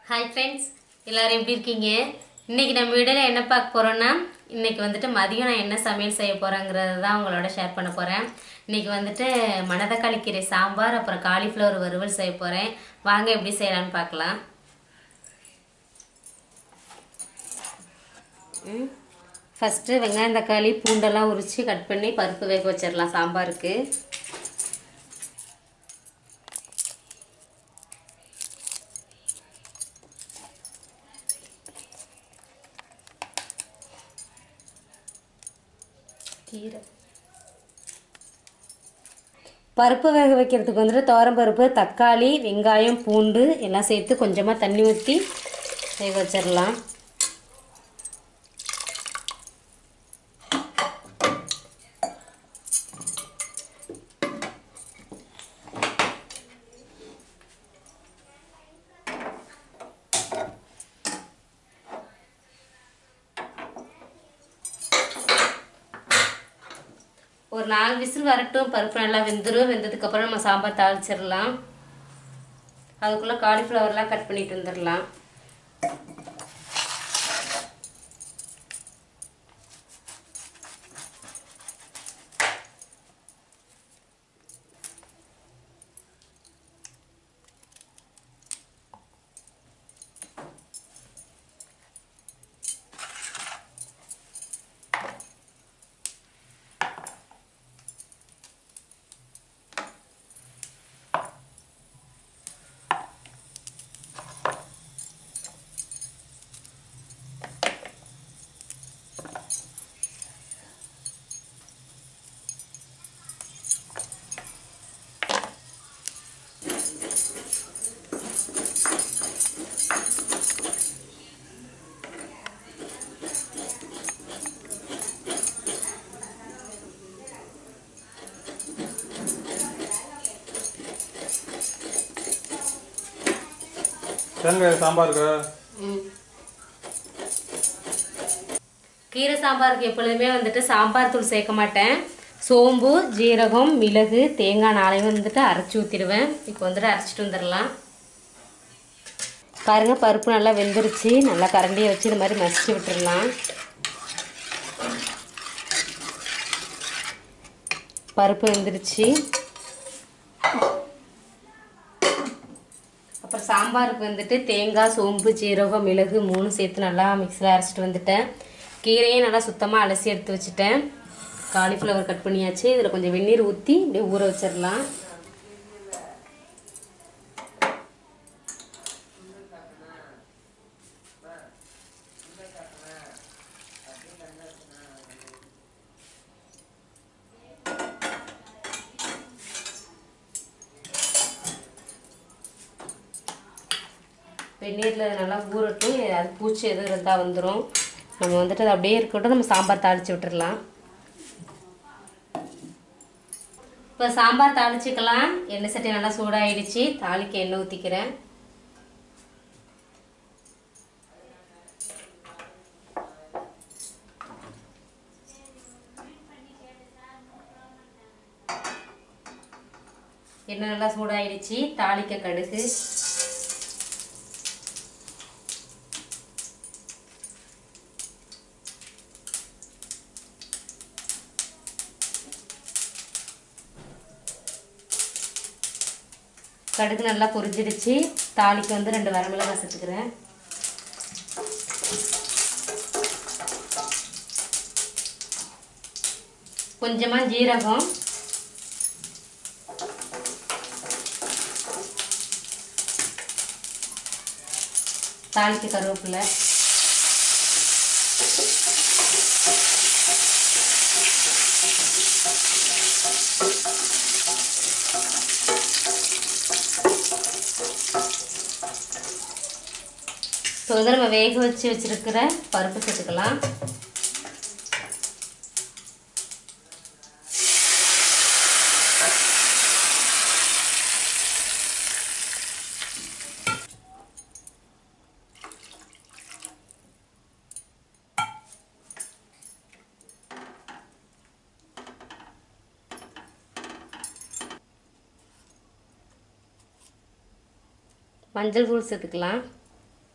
hi friends எல்லாரும் எப்படி இருக்கீங்க இன்னைக்கு நம்ம வீடியோவில் என்ன பார்க்க போகிறோன்னா இன்னைக்கு வந்துட்டு மதியம் நான் என்ன சமையல் செய்ய போகிறேங்கிறது தான் உங்களோட ஷேர் பண்ண போகிறேன் இன்னைக்கு வந்துட்டு மணதக்காளி கீரை சாம்பார் அப்புறம் காலிஃப்ளவர் வறுவல் செய்ய போகிறேன் வாங்க எப்படி செய்யலாம்னு பார்க்கலாம் ஃபஸ்ட்டு வெங்காயம் தக்காளி பூண்டெல்லாம் உரித்து கட் பண்ணி பருப்பு வேக வச்சிடலாம் சாம்பாருக்கு கீரை பருப்பு வேக வைக்கிறதுக்கு வந்துட்டு துவரம் பருப்பு தக்காளி வெங்காயம் பூண்டு எல்லாம் சேர்த்து கொஞ்சமாக தண்ணி ஊற்றி வேக வச்சிடலாம் ஒரு நாலு விசில் வரட்டும் பருப்பு நல்லா வெந்துடும் வெந்ததுக்கப்புறம் நம்ம சாம்பார் தாளிச்சிடலாம் அதுக்குள்ளே காலிஃப்ளவர்லாம் கட் பண்ணிட்டு வந்துடலாம் தேங்காய் சாம்பாருக்கு கீரை சாம்பாருக்கு எப்பொழுதுமே வந்துட்டு சாம்பார் தூள் சேர்க்க மாட்டேன் சோம்பு ஜீரகம் மிளகு தேங்காய் நாளையும் வந்துட்டு அரைச்சி ஊற்றிடுவேன் இப்போ வந்துட்டு அரைச்சிட்டு வந்துடலாம் பாருங்க பருப்பு நல்லா வெந்துருச்சு நல்லா கரண்டியை வச்சு இது மாதிரி மசிச்சு விட்டுடலாம் பருப்பு வெந்துருச்சு அப்புறம் சாம்பாருக்கு வந்துட்டு தேங்காய் சோம்பு ஜீரகம் மிளகு மூணு சேர்த்து நல்லா மிக்ஸில் அரைச்சிட்டு வந்துட்டேன் கீரையும் நல்லா சுத்தமாக அலசி எடுத்து வச்சுட்டேன் காலிஃப்ளவர் கட் பண்ணியாச்சு இதில் கொஞ்சம் வெந்நீர் ஊற்றி அப்படியே ஊற வச்சிடலாம் வெந்நீரில் நல்லா ஊறட்டும் அது பூச்சி எதுவும் இருந்தால் வந்துடும் நம்ம வந்துட்டு அது அப்படியே இருக்கட்டும் நம்ம சாம்பார் தாளித்து விட்டுறலாம் இப்போ சாம்பார் தாளிச்சிக்கலாம் எண்ணெய் சட்டி நல்லா சூடாயிடுச்சு தாளிக்க எண்ணெய் ஊற்றிக்கிறேன் எண்ணெய் நல்லா சூடாயிடுச்சு தாளிக்க கடுகு கடுகு நல்லா பொரிஞ்சிடுச்சு தாளிக்கு வந்து ரெண்டு வரமிளகாய் சேர்த்துக்கிறேன் கொஞ்சமாக ஜீரகம் தாளிக்கு கருவேப்பிலை ஸோ இதை நம்ம வேக வச்சு வச்சுருக்கிற பருப்பு சேர்த்துக்கலாம் மஞ்சள் தூள் சேர்த்துக்கலாம்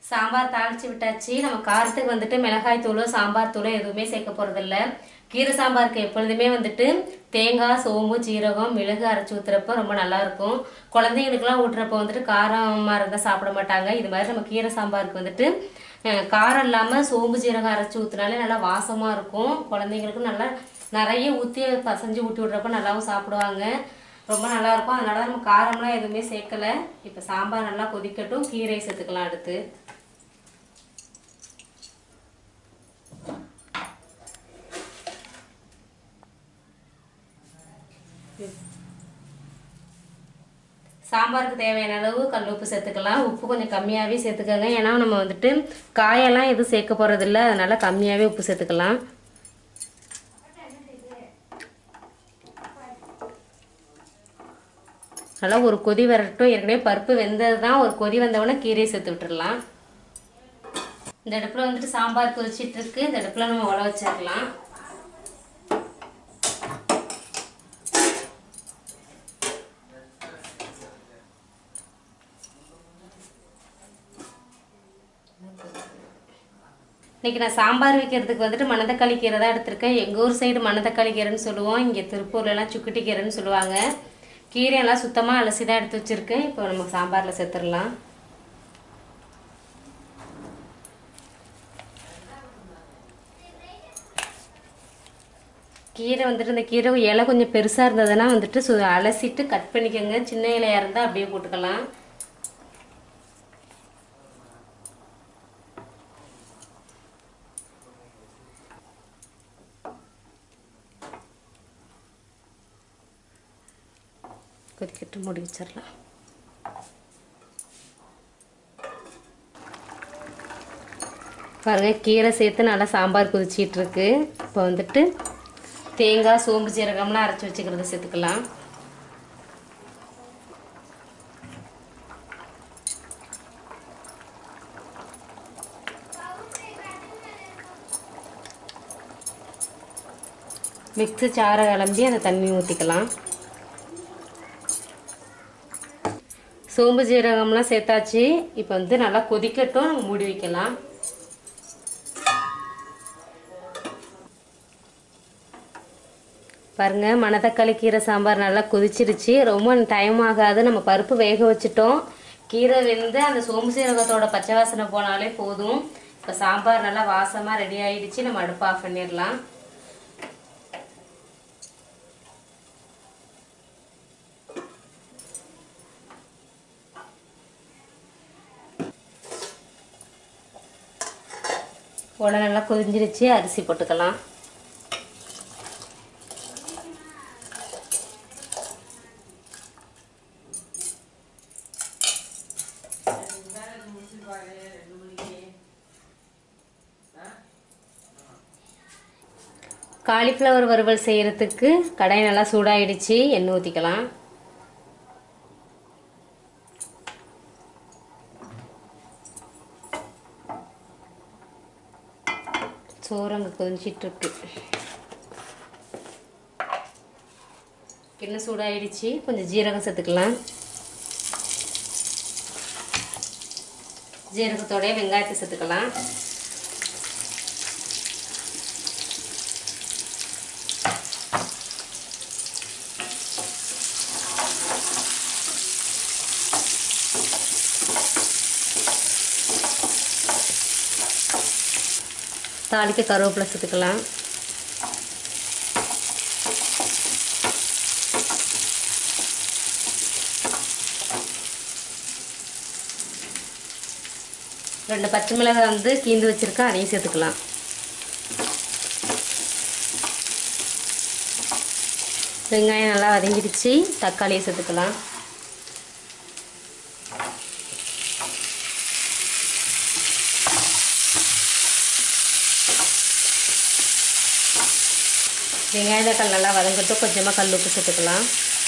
சாம்பார் தாளிச்சு விட்டாச்சு நம்ம காரத்துக்கு வந்துட்டு மிளகாய் தூளோ சாம்பார் தூளோ எதுவுமே சேர்க்க போறதில்ல கீரை சாம்பாருக்கு எப்பொழுதுமே வந்துட்டு தேங்காய் சோம்பு ஜீரகம் மிளகு அரைச்சி ஊத்துறப்ப ரொம்ப நல்லா இருக்கும் குழந்தைங்களுக்குலாம் ஊட்டுறப்ப வந்துட்டு காரமாக இருந்தால் சாப்பிட மாட்டாங்க இது மாதிரி நம்ம கீரை சாம்பாருக்கு வந்துட்டு அஹ், காரம் இல்லாமல் சோம்பு ஜீரகம் அரைச்சி ஊற்றினாலே நல்லா வாசமாக இருக்கும் குழந்தைங்களுக்கும் நல்லா நிறைய ஊற்றி பசஞ்சு ஊட்டி விட்றப்ப நல்லாவும் சாப்பிடுவாங்க ரொம்ப நல்லா இருக்கும் அதனால தான் நம்ம காரம்லாம் எதுவுமே சேர்க்கல இப்போ சாம்பார் நல்லா கொதிக்கட்டும் கீரை சேர்த்துக்கலாம் அடுத்து சாம்பாருக்கு தேவையான அளவு கல் உப்பு சேர்த்துக்கலாம் உப்பு கொஞ்சம் கம்மியாகவே சேர்த்துக்கோங்க ஏன்னா நம்ம வந்துட்டு காயெல்லாம் எதுவும் சேர்க்க போகிறதில்ல அதனால கம்மியாகவே உப்பு சேர்த்துக்கலாம் நல்லா ஒரு கொதி வரட்டும் ஏற்கனவே பருப்பு வெந்தது தான் ஒரு கொதி வந்தவொடனே கீரையை சேர்த்து விட்டுறலாம் இந்த அடுப்பில் வந்துட்டு சாம்பார் கொதிச்சிட்டு இருக்கு இந்த அடுப்பில் நம்ம உழ வச்சிடலாம் இன்னைக்கு நான் சாம்பார் வைக்கிறதுக்கு வந்துட்டு மணத்தக்காளி கீரை தான் எடுத்திருக்கேன் எங்கள் ஊர் சைடு மணத்தக்காளி கீரைன்னு சொல்லுவோம் இங்கே திருப்பூர்லலாம் சுக்குட்டி கீரைன்னு சொல்லுவாங்க கீரையெல்லாம் சுத்தமாக அலசி தான் எடுத்து வச்சுருக்கேன் இப்போ நம்ம சாம்பாரில் சேர்த்துடலாம் கீரை வந்துட்டு இந்த கீரை இலை கொஞ்சம் பெருசாக இருந்ததுன்னா வந்துட்டு சு அலசிட்டு கட் பண்ணிக்கோங்க சின்ன இலையாக இருந்தால் அப்படியே போட்டுக்கலாம் கொதிக்கட்டு மூடி வச்சிடலாம் பாருங்க கீரை சேர்த்து நல்லா சாம்பார் கொதிச்சிட்டு இருக்கு இப்போ வந்துட்டு தேங்காய் சோம்பு சீரகம்லாம் அரைச்சி வச்சுக்கிறத சேர்த்துக்கலாம் மிக்ஸி சாரை கிளம்பி அந்த தண்ணி ஊற்றிக்கலாம் சோம்பு ஜீரகம்லாம் சேர்த்தாச்சு இப்போ வந்து நல்லா கொதிக்கட்டும் நம்ம மூடி வைக்கலாம் பாருங்க மணத்தக்காளி கீரை சாம்பார் நல்லா கொதிச்சிருச்சு ரொம்ப டைம் ஆகாது நம்ம பருப்பு வேக வச்சுட்டோம் கீரை வெந்து அந்த சோம்பு சீரகத்தோட பச்சை வாசனை போனாலே போதும் இப்போ சாம்பார் நல்லா வாசமாக ரெடி ஆயிடுச்சு நம்ம அடுப்பு ஆஃப் பண்ணிடலாம் உடனே நல்லா கொதிஞ்சிருச்சு அரிசி போட்டுக்கலாம் காலிஃப்ளவர் வறுவல் செய்யறதுக்கு கடாய் நல்லா சூடாயிடுச்சு எண்ணெய் ஊற்றிக்கலாம் சோறு அங்கே கொதிச்சிட்டு இருக்கு எண்ணெய் சூடாயிடுச்சு கொஞ்சம் ஜீரகம் சேர்த்துக்கலாம் ஜீரகத்தோடய வெங்காயத்தை சேர்த்துக்கலாம் தாளிக்க கருவேப்பிலை சேர்த்துக்கலாம் ரெண்டு பச்சை மிளகாய் வந்து கீந்து வச்சுருக்கேன் அதையும் சேர்த்துக்கலாம் வெங்காயம் நல்லா வதங்கிடுச்சு தக்காளியை சேர்த்துக்கலாம் வெங்காய தக்காளி நல்லா வதங்கட்டும் கொஞ்சமாக கல் உப்பு சேர்த்துக்கலாம்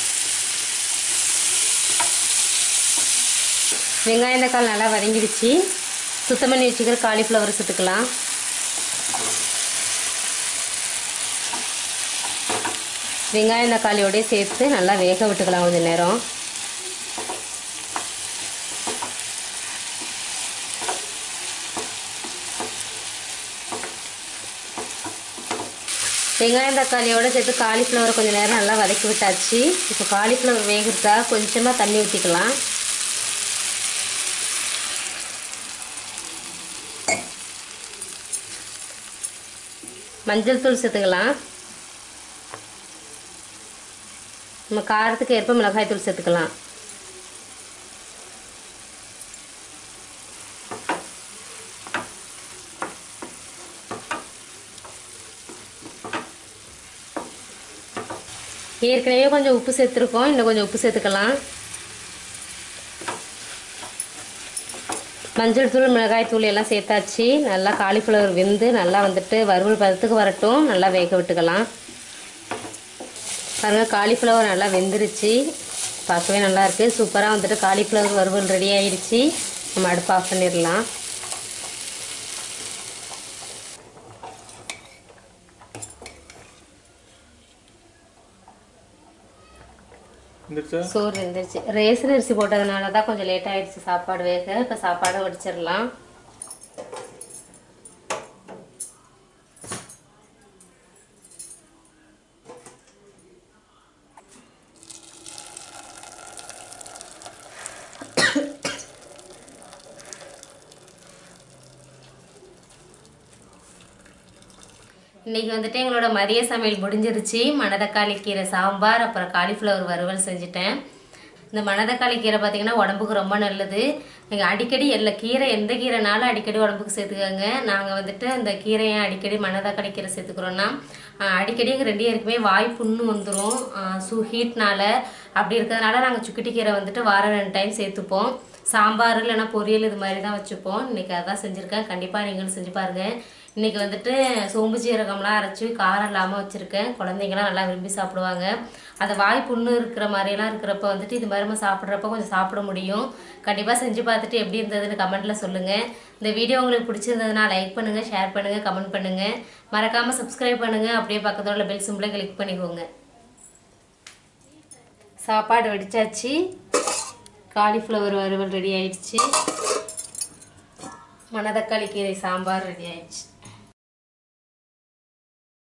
வெங்காய தக்காளி நல்லா வதங்கிடுச்சு சுத்தம் பண்ணி வச்சுக்கிற காலிஃப்ளவர் சேர்த்துக்கலாம் வெங்காயம் தக்காளியோடய சேர்த்து நல்லா வேக விட்டுக்கலாம் கொஞ்சம் நேரம் வெங்காயம் தக்காளியோட சேர்த்து காலிஃப்ளவரை கொஞ்சம் நேரம் நல்லா வதக்கி விட்டாச்சு இப்போ காலிஃப்ளவர் வேகிறதுக்காக கொஞ்சமாக தண்ணி ஊற்றிக்கலாம் மஞ்சள் தூள் சேர்த்துக்கலாம் நம்ம காரத்துக்கு ஏற்ப மிளகாய் தூள் சேர்த்துக்கலாம் ஏற்கனவே கொஞ்சம் உப்பு சேர்த்துருக்கோம் இன்னும் கொஞ்சம் உப்பு சேர்த்துக்கலாம் மஞ்சள் தூள் மிளகாய் தூள் எல்லாம் சேர்த்தாச்சு நல்லா காலிஃப்ளவர் வெந்து நல்லா வந்துட்டு வறுவல் பதத்துக்கு வரட்டும் நல்லா வேக விட்டுக்கலாம் பாருங்கள் காலிஃப்ளவர் நல்லா வெந்துருச்சு பார்க்கவே நல்லா இருக்குது சூப்பராக வந்துட்டு காலிஃப்ளவர் வறுவல் ரெடி ஆயிடுச்சு நம்ம அடுப்பு ஆஃப் பண்ணிடலாம் வந்துருச்சா சோறு வெந்துருச்சு ரேசன் அரிசி போட்டதுனால தான் கொஞ்சம் லேட் ஆயிடுச்சு சாப்பாடு வேக இப்போ சாப்பாடு வடிச்சிடலாம் இன்னைக்கு வந்துட்டு எங்களோட மதிய சமையல் முடிஞ்சிருச்சு மணதக்காளி கீரை சாம்பார் அப்புறம் காலிஃப்ளவர் வறுவல் செஞ்சுட்டேன் இந்த மணதக்காளி கீரை பார்த்தீங்கன்னா உடம்புக்கு ரொம்ப நல்லது நீங்கள் அடிக்கடி எல்லா கீரை எந்த கீரைனாலும் அடிக்கடி உடம்புக்கு சேர்த்துக்கோங்க நாங்கள் வந்துட்டு இந்த கீரையை அடிக்கடி மணதக்காளி கீரை சேர்த்துக்கிறோன்னா ஆஹ், அடிக்கடி எங்கள் ரெண்டு பேருக்குமே வாய் புண்ணு வந்துடும் சூ ஹீட்னால அப்படி இருக்கிறதுனால நாங்கள் சுக்கிட்டி கீரை வந்துட்டு வாரம் ரெண்டு டைம் சேர்த்துப்போம் சாம்பார் இல்லைன்னா பொரியல் இது மாதிரி தான் வச்சுப்போம் இன்னைக்கு அதான் செஞ்சுருக்கேன் கண்டிப்பாக நீங்களும் செஞ்சு பாருங்கள் இன்னைக்கு வந்துட்டு சோம்பு சீரகம்லாம் அரைச்சி காரம் இல்லாமல் வச்சுருக்கேன் குழந்தைங்களாம் நல்லா விரும்பி சாப்பிடுவாங்க அந்த வாய் புண்ணு இருக்கிற மாதிரியெல்லாம் இருக்கிறப்ப வந்துட்டு இது மாதிரி நம்ம சாப்பிட்றப்ப கொஞ்சம் சாப்பிட முடியும் கண்டிப்பாக செஞ்சு பார்த்துட்டு எப்படி இருந்ததுன்னு கமெண்ட்டில் சொல்லுங்கள் இந்த வீடியோ உங்களுக்கு பிடிச்சிருந்ததுன்னா லைக் பண்ணுங்கள் ஷேர் பண்ணுங்கள் கமெண்ட் பண்ணுங்கள் மறக்காமல் சப்ஸ்கிரைப் பண்ணுங்கள் அப்படியே பக்கத்தில் உள்ள பெல் சிம்பிளை கிளிக் பண்ணிக்கோங்க சாப்பாடு வடிச்சாச்சு காலிஃப்ளவர் வறுவல் ரெடி ஆயிடுச்சு மணதக்காளி கீரை சாம்பார் ரெடி ஆயிடுச்சு